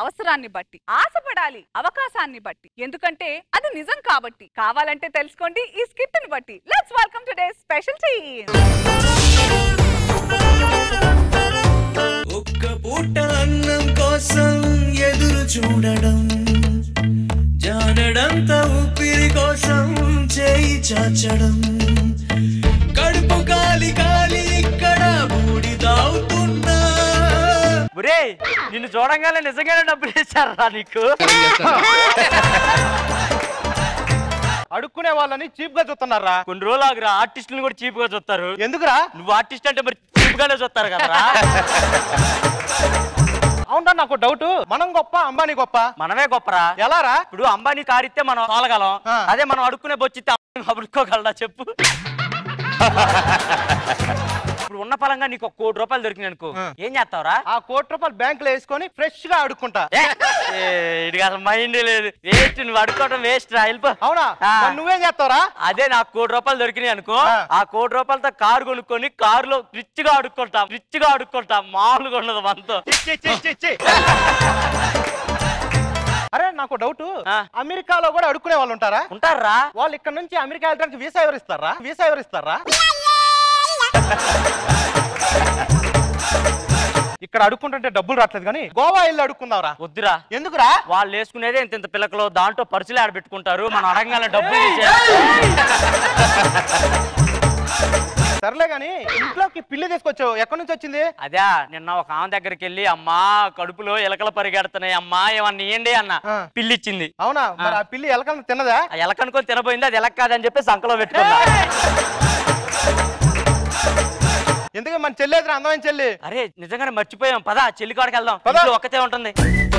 అవసరాన్ని బట్టి ఆశపడాలి అవకాశాన్ని బట్టి ఎందుకంటే అది నిజం కాబట్టి కావాలంటే తెలుసుకోండి ఈ స్కిట్ ని బట్టి let's welcome today special team ఒక్క పూట అన్నం కోసం ఎదురు చూడడం జానడంత ఊపిరి కోసం చేయి చాచడం కడుపు కాలి కాలి ఇక్కడ బూడిదావుతున్నా ఒరే నిన్ను చూడంగానే నిజంగానే డబ్బులు ఇచ్చారా నీకు అడుక్కునే వాళ్ళని చీప్ గా చూస్తున్నారా కొన్ని రోజులు ఆగురా ఆర్టిస్టులను కూడా చీప్ గా చూస్తారు ఎందుకురా నువ్వు ఆర్టిస్ట్ అంటే మరి చీప్ గానే చూస్తారు కదరా అవునా నాకు డౌట్ మనం గొప్ప అంబానీ గొప్ప మనమే గొప్పరా ఎలారా ఇప్పుడు అంబానీ కారు ఇస్తే మనం తోలగలం ఆ. అదే మనం అడుక్కునే బొచ్చితే అడుక్కోగలరా చెప్పు ఇప్పుడు ఉన్న పలంగా నీకు ఒక కోటి రూపాయలు దొరికింది అనుకో ఆ. ఏం చేస్తావురా ఆ కోటి రూపాయలు బ్యాంక్ లో వేసుకొని ఫ్రెష్ గా అడుక్కుంటా ఏ, ఏ, ఇడికి అసలు మైండ్ లేదు వేస్ట్ నువ్వు అడుక్కోవడం వేస్ట్ రా వెళ్ళిపో అవునా ఆ. మరి నువ్వేం చేస్తావురా అదే నాకు కోటి రూపాయలు దొరికినాయి అనుకో ఆ. ఆ కోటి రూపాయలతో కారు కొనుక్కొని కారులో రిచ్ గా అడుక్కుంటా రిచ్ గా అడుక్కుంటా మామూలుగా ఉండదు మనతో అరే నాకు డౌట్ ఆ. అమెరికాలో కూడా అడుక్కునే వాళ్ళు ఉంటారా ఉంటారా వాళ్ళు ఇక్కడ నుంచి అమెరికా వెళ్ళడానికి వీసా ఎవరు ఇస్తారా వీసా ఎవరు ఇస్తారా ఇక్కడ అడుక్కుంటుంటే డబ్బులు రావట్లేదు కానీ గోవా వెళ్ళి అడుక్కుందాంరా వద్దురా ఎందుకురా వాళ్ళు వేసుకునేదే ఇంత ఇంత పిల్లకలు దాంట్లో పరుచులు ఆడబెట్టుకుంటారు మనం అడగగానే డబ్బులు ఇచ్చే సర్లే గాని ఇంట్లోకి పిల్లి తీసుకొచ్చావు ఎక్కడి నుంచి వచ్చింది అదే నిన్న ఒక ఆమె దగ్గరికి వెళ్ళి అమ్మా కడుపులో ఎలకలు పరిగెడుతున్నాయి అమ్మా ఏమన్నా ఇయ్యండి అన్న ఆ. పిల్లిచ్చింది అవునా మరి ఆ పిల్లి ఎలకలను తిన్నదా ఆ ఎలకనుకొని తినబోయింది అది ఎలక కాదని చెప్పి సంకలో పెట్టుకున్నా ఎందుకు మన చెల్లేదురా అందమైన చెల్లి అరే నిజంగానే మర్చిపోయాం పదా చెల్లి కాడికి వెళ్దాం పద. ఇంట్లో ఒక్కతే ఉంటుంది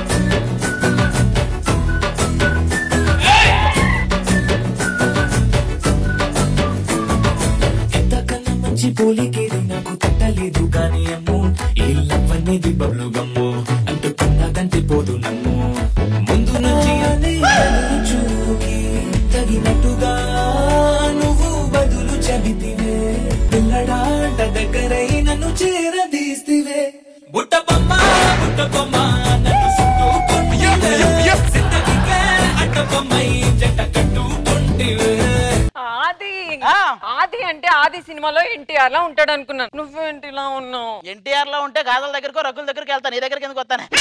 ఎంతకన్నా మంచి పోలికేది నాకు తట్టలేదు కానీ అమ్ము ఈ లవ్ అనేది బబ్లు గమ్ము అంటుకున్నదంటే పోదు నమ్ము ముందు నుంచి అనే ఎదురు చూకి తగినట్టుగా నువ్వు బదులు చెబితివే పిల్లడాంట దగ్గరై నన్ను చేరదీస్తివే బుట్ట బొమ్మ బుట్ట బొమ్మ నన్ను చుట్టుకుంటివే సిద్ధగికే అట్ట బొమ్మై జంట కట్టుకుంటివే ఆది ఆది అంటే ఆది సినిమాలో ఎన్టీఆర్ లా ఉంటాడు అనుకున్నాను నువ్వేంటి ఇలా ఉన్నావు ఎన్టీఆర్ లో ఉంటే గాజల దగ్గరకో రకుల దగ్గరికి వెళ్తాను నీ దగ్గరికి ఎందుకు వస్తానే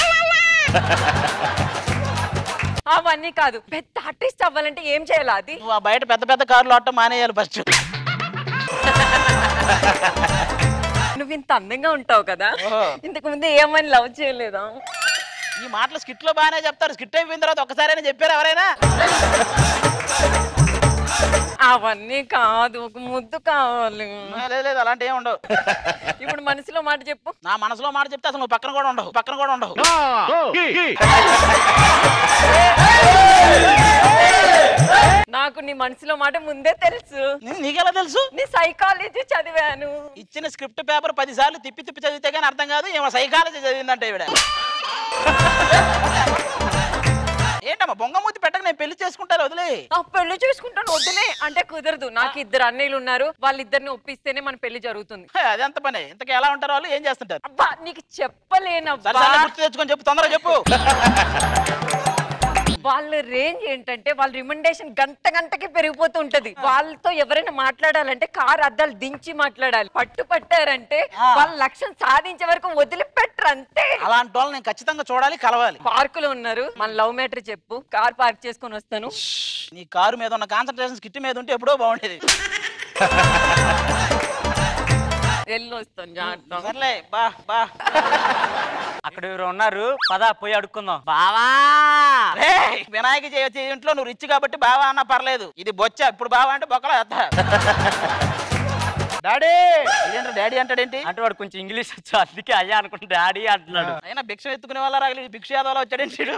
అవన్నీ కాదు పెద్ద ఆర్టిస్ట్ అవ్వాలంటే ఏం చేయాలి అది నువ్వు ఆ బయట పెద్ద పెద్ద కార్లు ఆడటం మానేయాలి ఫస్ట్ నువ్వు ఇంత అందంగా ఉంటావు కదా ఓహో. ఇంతకు ముందు ఏమని లవ్ చేయలేదా ఈ మాటలు స్కిట్ లో బాగానే చెప్తారు స్కిట్ అయిపోయిన తర్వాత ఒక్కసారైనా చెప్పారు ఎవరైనా అవన్నీ కాదు ఒక ముద్దు కావాలి ఆ, లేదు లేదు అలాంటి ఏమి ఉండవు ఇప్పుడు మనసులో మాట చెప్పు నా మనసులో మాట చెప్తే అసలు నువ్వు పక్కన కూడా ఉండవు పక్కన కూడా ఉండవు నాకు నీ మనసులో మాట ముందే తెలుసు నీ- నీకెలా తెలుసు నీ సైకాలజీ చదివాను ఇచ్చిన స్క్రిప్ట్ పేపర్ పది సార్లు తిప్పి తిప్పి చదివితే కానీ అర్థం కాదు ఏమో సైకాలజీ చదివిందంటే ఈవిడ ఏంటమ్మా బొంగమూతి పెట్టక నేను పెళ్లి చేసుకుంటాను వదిలే ఆ పెళ్లి చేసుకుంటాను వద్దులే అంటే కుదరదు నాకు ఇద్దరు అన్నయ్యలు ఉన్నారు వాళ్ళిద్దరిని ఒప్పిస్తేనే మన పెళ్లి జరుగుతుంది హే, అదెంత పని ఇంతకీ ఎలా ఉంటారు వాళ్ళు ఏం చేస్తుంటారు అబ్బా నీకు చెప్పలేనబ్బా సరే సరే గుర్తు తెచ్చుకొని చెప్పు తొందరగా చెప్పు వాళ్ళ రేంజ్ ఏంటంటే వాళ్ళ రిమండేషన్ గంట గంటకి పెరిగిపోతూ ఉంటది వాళ్ళతో ఎవరైనా మాట్లాడాలంటే కార్ అద్దాలు దించి మాట్లాడాలి పట్టు పట్టారంటే వాళ్ళ లక్ష్యం సాధించే వరకు వదిలిపెట్టరు అంతే అలాంటి వాళ్ళని నేను ఖచ్చితంగా చూడాలి కలవాలి పార్కులో ఉన్నారు మన లవ్ మ్యాటర్ చెప్పు కార్ పార్క్ చేసుకొని వస్తాను నీ కారు మీద ఉన్న కాన్సన్ట్రేషన్ స్కిట్ మీద ఉంటే ఎప్పుడో బాగుండేది వెళ్ళి వస్తాను జాగ్రత్త సర్లే బా బా అక్కడ ఎవరు ఉన్నారు పద పోయి అడుక్కుందాం బావా రేయ్, వినాయక చవితి ఇంట్లో నువ్వు రిచ్ కాబట్టి బావా అన్నా పర్లేదు ఇది బొచ్చ ఇప్పుడు బావా అంటే బొక్కలో వేస్తా డాడీ ఇదేంటో డాడీ అంటాడేంటి అంటే వాడు కొంచెం ఇంగ్లీష్ వచ్చు అందుకే అయ్యా అనుకుంటే డాడీ అంటున్నాడు అయినా భిక్ష ఎత్తుకునే వాళ్ళ రాగలి భిక్ష యాదవ్లో వచ్చాడేంటి వీడు?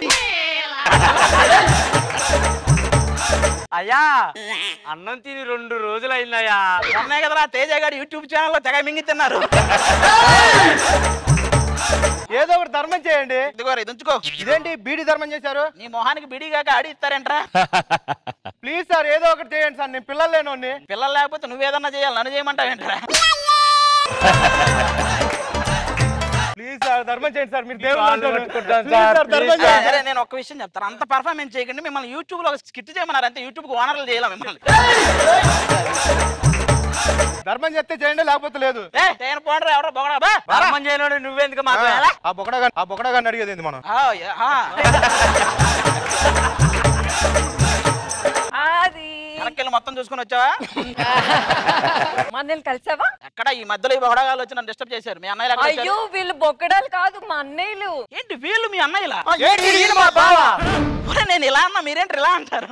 అయ్యా అన్నం తిని రెండు రోజులు అయిందయ్యా మొన్నే కదరా తేజ గారు యూట్యూబ్ ఛానల్లో తెగ మింగి తిన్నారు ఏదో ఒకటి ధర్మం చేయండి ఇదిగో ఇది ఉంచుకో ఇదేంటి బీడీ ధర్మం చేశారు నీ మొహానికి బిడిగాక ఆడి ఇస్తారంట్రా ప్లీజ్ సార్ ఏదో ఒకటి చేయండి సార్ నేను పిల్లలు లేనోని పిల్లలు లేకపోతే నువ్వేదన్నా చేయాలి నన్ను చేయమంటావేంట్రా ప్లీజ్ సార్ ధర్మం చేయండి సార్ మీరు దేవుడు కాళ్ళు అంటారు. పట్టుకుంటాను Please సార్, సార్, ధర్మం please చేయండి. సరే నేను ఒక విషయం చెప్తాను అంత పర్ఫార్మెన్స్ చేయకండి మిమ్మల్ని యూట్యూబ్ లో స్కిట్ చేయమన్నారు అంతే యూట్యూబ్ ఓనర్లు చేయాలి మిమ్మల్ని ధర్మం చెప్తే చేయండి లేకపోతే లేదు ఏ నేను పోండ్రా ఎవరో బొగడా బా ధర్మం చేయనోడు నువ్వెందుకు మాకు ఎలా? ఆ బొకడా గాని- ఆ బొకడా గారిని అడిగేది ఏంది మనం ఆ, యా, ఆ. అది వెనక్కి మొత్తం చూసుకొని వచ్చావా మన కలిసావా ఎక్కడ ఈ మధ్యలో ఈ బొగడగాలు వచ్చి నన్ను డిస్టర్బ్ చేశారు మీ అన్నయ్య ఎక్కడ అయ్యో వచ్చారు? వీళ్ళు బొక్కడాలు కాదు మా అన్నయ్యలు ఏంటి వీళ్ళు మీ అన్నయ్యలా ఏంటి వీడు మా బావ? ఒరేయ్, నేను ఇలా అన్నా మీరేంటి ఇలా అంటారు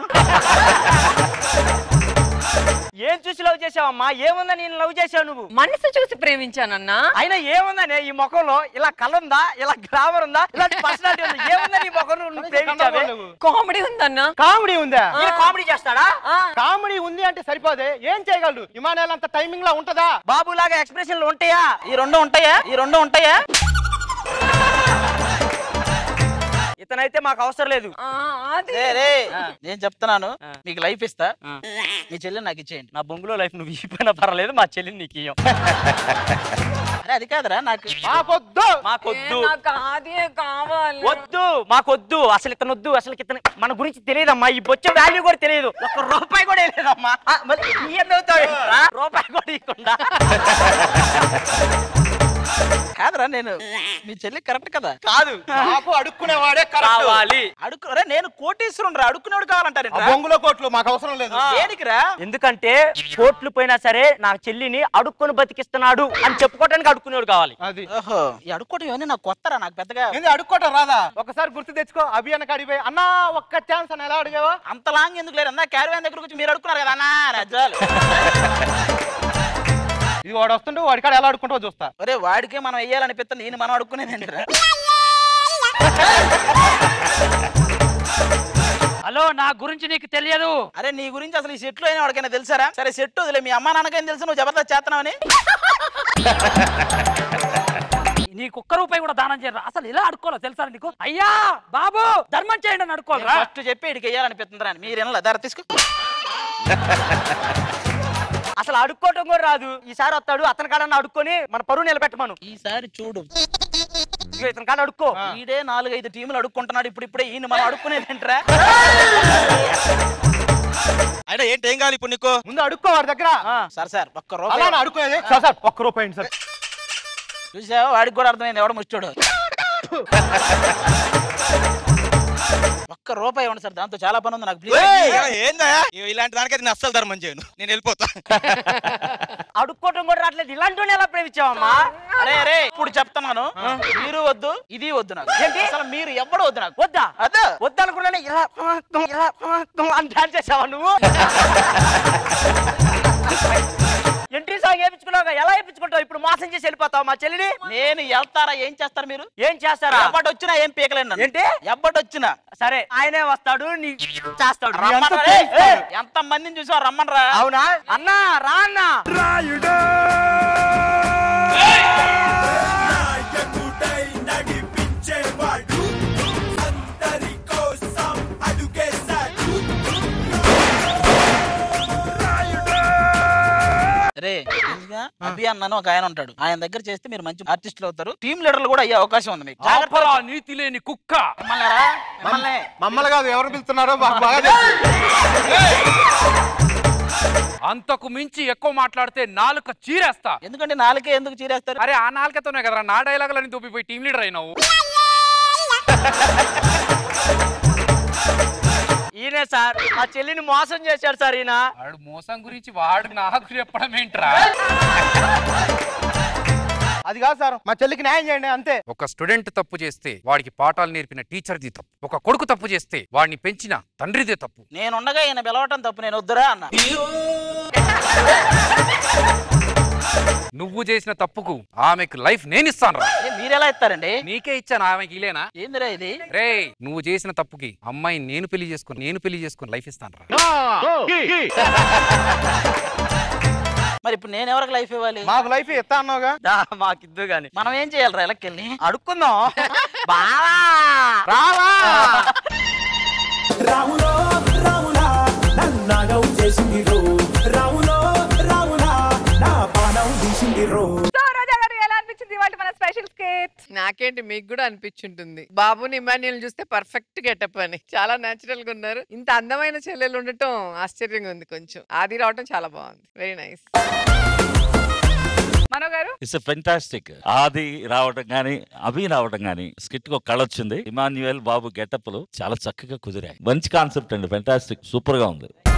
ఏం చూసి లవ్ చేసావమ్మా ఏముందని నేను లవ్ చేసావు నువ్వు మనసు చూసి ప్రేమించానన్నా అయినా ఏముందని ఈ ముఖంలో ఇలా కళ ఉందా ఇలా గ్లామర్ ఉందా ఇలాంటి పర్సనాలిటీ ఉందా ఏముందని ఈ ముఖం నువ్వు ప్రేమించావే కామెడీ ఉందన్నా కామెడీ ఉందా ఈయన కామెడీ చేస్తాడా ఆ, కామెడీ ఉంది అంటే సరిపోదే ఏం చేయగలరు విమానాలు అంత టైమింగ్ లా ఉంటదా బాబు లాగా ఎక్స్ప్రెషన్లు ఉంటాయా ఈ రెండు ఉంటాయా ఈ రెండు ఉంటాయా ఇతనైతే మాకు అవసరం లేదు ఆ, అది రే రే నేను చెప్తున్నాను ఆ. మీకు లైఫ్ ఇస్తా ఆ. మీ చెల్లి నాకు ఇచ్చేయండి నా బొంగులో లైఫ్ నువ్వు ఇచ్చిపోయినా పర్వాలేదు మా చెల్లిని నీకు ఇయ్యం అరే అది కాదురా నాకు మాకొద్దు ఏ, మాకొద్దు నాకు అది కావాలి వద్దు మాకొద్దు అసలు ఇతను వద్దు అసలు ఇతను మన గురించి తెలియదమ్మా ఈ బొచ్చ వాల్యూ కూడా తెలియదు ఒక్క రూపాయి కూడా వేయలేదమ్మా ఆ, మరి ఈ ఎంత అవుతావు ఏంట్రా? రూపాయి కూడా ఇవ్వకుండా కాదురా నేను మీ చెల్లి కరెక్ట్ కదా కాదు మాకు అడుక్కునేవాడే కరెక్ట్ కావాలి అడుక్కు అరే నేను కోటీశ్వరుడు రా అడుక్కునేవాడు ఆ కావాలంటారు బొంగులో కోట్లు మాకు అవసరం లేదు దేనికిరా ఎందుకంటే కోట్లు పోయినా సరే నా చెల్లిని అడుక్కొని బతికిస్తున్నాడు అని చెప్పుకోవడానికి అడుక్కునేవాడు కావాలి అది ఓహో ఈ అడుక్కోవడం ఇవన్నీ నాకు కొత్తరా నాకు పెద్దగా ఏంది అడుక్కోవటం రాదా ఒకసారి గుర్తు తెచ్చుకో అభి అన్న కాడిపోయి అన్నా ఒక్క ఛాన్స్ అని ఎలా అడిగావా అంత లాంగ్ ఎందుకు లేరు అందా క్యారవాన్ దగ్గరకు వచ్చి మీరు అడుక్కున్నారు కదా అన్నా రజ్జాలు ఇది వాడు వస్తుంటే వాడి కాడ ఎలా అడుక్కుంటావో చూస్తా ఒరే వాడికే మనం వెయ్యాలనిపిస్తుంది ఈయన మనం అడుక్కునేది ఏంటిరా హలో నా గురించి నీకు తెలియదు అరే నీ గురించి అసలు ఈ సెట్లు అయినా వాడికైనా తెలుసారా సరే సెట్ వదిలే మీ అమ్మా నాన్నకైనా తెలుసు నువ్వు జబర్దస్త్ చేస్తున్నావని నీకు ఒక్క రూపాయి కూడా దానం చేయరు అసలు ఇలా అడుకోవాలి తెలుసా నీకు అయ్యా బాబు ధర్మం చేయండి అని అడుకోవాలరా ఫస్ట్ చెప్పి ఇడికి వెయ్యాలనిపిస్తుందిరా అని మీరు వినలే ధర తీసుకో అసలు అడుక్కోవటం కూడా రాదు ఈసారి వస్తాడు అతని కాడన్న అడుక్కొని మన పరువు నిలబెట్టమను ఈసారి చూడు ఇదిగో ఇతని కాడ అడుక్కో ఈడే నాలుగైదు టీములు అడుక్కుంటున్నాడు ఇప్పుడు ఇప్పుడే ఈయన మనం అడుక్కునేది ఏంట్రా అయినా ఏంటి ఏం కావాలి ఇప్పుడు నీకు ముందు అడుక్కో వాడి దగ్గర సార్ సార్ ఒక్క అలా రూపాయి అడుక్కునేది సార్ సార్ ఒక్క రూపాయి అండి సార్ చూసావా వాడికి కూడా అర్థమైంది ఎవడ ముచ్చాడు ఒక్క రూపాయి ఇవ్వండి సార్ దాంతో చాలా పని ఉంది నాకు ప్లీజ్ ఏందా ఇలాంటి దానికైతే నేను అస్సలు ధర్మం చేయను నేను వెళ్ళిపోతా అడుక్కోవటం కూడా రావట్లేదు ఇలాంటి ఎలా ప్రేమించావమ్మా అరే అరే ఇప్పుడు చెప్తున్నాను మీరు వద్దు ఇది వద్దు నాకు ఏంటి? అసలు మీరు ఎవ్వడు వద్దు నాకు వద్దా అదే వద్దనుకున్నానే ఇలా ఇలా అని డాన్స్ చేసావా నువ్వు ఎంట్రీ సాంగ్ వేయించుకున్నావు ఎలా వేయించుకుంటావు ఇప్పుడు మోసం చేసి వెళ్ళిపోతావు మా చెల్లిని నేను వెళ్తారా ఏం చేస్తారు మీరు ఏం చేస్తారా ఎవ్వడు వచ్చినా ఏం పీకలేను నన్ను. ఏంటి? ఎవ్వడు వచ్చినా సరే ఆయనే వస్తాడు నీ చేస్తాడు నీ అంతా రమ్మనరా చేస్తాడు. ఎంత మందిని చూసా రమ్మనరా అవునా అన్నా రా అన్నా నాయకుడై నడిపించేవాడు అందరి కోసం అడుగేశాడు రే తెలుసుగా? అభి అన్నాను ఒక ఆయన ఉంటాడు ఆయన దగ్గర చేస్తే మీరు మంచి ఆర్టిస్టులు అవుతారు టీమ్ లీడర్లు కూడా అయ్యే అవకాశం ఉంది మీకు జాగ్రత్త ఆపరా నీతి లేని కుక్క మిమ్మల్నిరా? మిమ్మల్ని మమ్మల్ని కాదు ఎవరు పిలుస్తున్నారో మాకు బాగా తెలుసు. అంతకు మించి ఎక్కువ మాట్లాడితే నాలుక చీరేస్తా ఎందుకంటే నాలుకే ఎందుకు చీరేస్తారు అరే ఆ నాలుకతోనే కదరా నా డైలాగులని దూపిపోయి టీం లీడర్ అయినావు ఈయనే సార్ మా చెల్లిని మోసం చేశాడు సార్ ఈయన వాడు మోసం గురించి వాడు నాకు చెప్పడం ఏంట్రా అది కాదు సార్ మా చెల్లికి న్యాయం చేయండి అంతే ఒక స్టూడెంట్ తప్పు చేస్తే వాడికి పాఠాలు నేర్పిన టీచర్ది తప్పు ఒక కొడుకు తప్పు చేస్తే వాడిని పెంచిన తండ్రిదే తప్పు నేనుండగా ఈయన పిలవటం తప్పు నేను వద్దురా అన్న నువ్వు చేసిన తప్పుకు ఆమెకు లైఫ్ నేనిస్తాను రా ఏ, మీరెలా ఇస్తారండి నీకే ఇచ్చాను ఆమెకి ఇలేనా ఏందిరా ఇది రే నువ్వు చేసిన తప్పుకి అమ్మాయి నేను పెళ్లి చేసుకుని నేను పెళ్లి చేసుకుని లైఫ్ ఇస్తాను రా మరి ఇప్పుడు నేను ఎవరికి లైఫ్ ఇవ్వాలి మాకు లైఫ్ ఇస్తా అన్నావుగా దా, మాకిద్దు గాని మనం ఏం చేయాలి ఇలాకెళ్ళి అడుక్కుందాం బావా రావా రాములో రాములా నన్నాగం చేసింది రో రాములో రాములా నా పానం తీసింది రో సో రోజా గారు ఎలా అనిపించింది వాళ్ళ మన స్పెషల్ స్కేట్ నాకేంటి మీకు కూడా అనిపించుంటుంది బాబుని ఇమాన్యుల్ చూస్తే పర్ఫెక్ట్ గెటప్ అని చాలా నేచురల్ గా ఉన్నారు ఇంత అందమైన చెల్లెలు ఉండటం ఆశ్చర్యంగా ఉంది కొంచెం ఆది రావటం చాలా బాగుంది వెరీ నైస్ మనో గారు ఇట్స్ ఫెంటాస్టిక్ ఆది రావడం గానీ అభి రావడం గానీ స్కిట్ కు ఒక కళ వచ్చింది ఇమాన్యుయల్ బాబు గెటప్లు చాలా చక్కగా కుదిరాయి మంచి కాన్సెప్ట్ అండి ఫెంటాస్టిక్ సూపర్ గా ఉంది